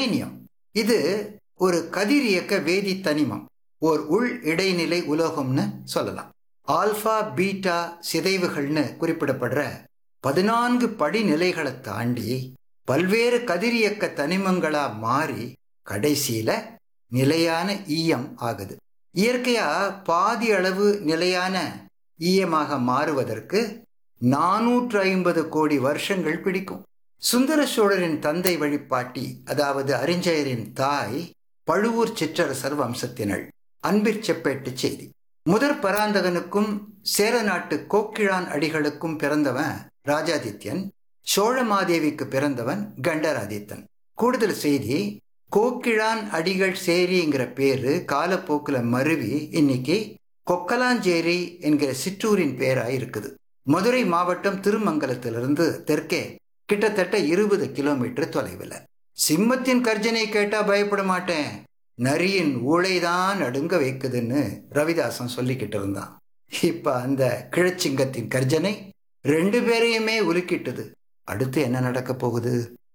selenium இது ஒரு கதிரியக்க வேதி தனிமம் ஓர் உள் இடைநிலை உலோகம்னு சொல்லலாம் ஆல்பா பீட்டா சிதைவுகள்னு குறிப்பிடப்படுற பதினான்கு படிநிலைகளை தாண்டி பல்வேறு கதிரியக்க தனிமங்களா மாறி கடைசியில நிலையான ஈயம் ஆகுது இயற்கையா பாதி அளவு நிலையான ஈயமாக மாறுவதற்கு நானூற்று ஐம்பது கோடி வருஷங்கள் பிடிக்கும் சுந்தர சோழரின் தந்தை வழிபாட்டி அதாவது அறிஞரின் தாய் பழுவூர் சிற்றரசர் வம்சத்தினள் அன்பிற் செப்பேட்டு செய்தி முதற் பராந்தகனுக்கும் சேர நாட்டு கோக்கிழான் அடிகளுக்கும் பிறந்தவன் ராஜாதித்யன் சோழமாதேவிக்கு பிறந்தவன் கண்டராதித்தன் கூடுதல் செய்தி கோக்கிழான் அடிகள் சேரிங்கிற பேரு காலப்போக்கில் மருவி இன்னைக்கு கொக்கலாஞ்சேரி என்கிற சிற்றூரின் பேரா இருக்குது மதுரை மாவட்டம் திருமங்கலத்திலிருந்து தெற்கே கிட்டத்தட்ட இருபது கிலோமீட்டர் தொலைவில் சிம்மத்தின் கர்ஜனை கேட்டா பயப்பட மாட்டேன் நரியின் ஊழைதான் நடுங்க வைக்குதுன்னு ரவிதாசன் சொல்லிக்கிட்டு இருந்தான் இப்ப அந்த கிழச்சிங்கத்தின் கர்ஜனை ரெண்டு பேரையுமே உலுக்கிட்டது அடுத்து என்ன நடக்க போகுது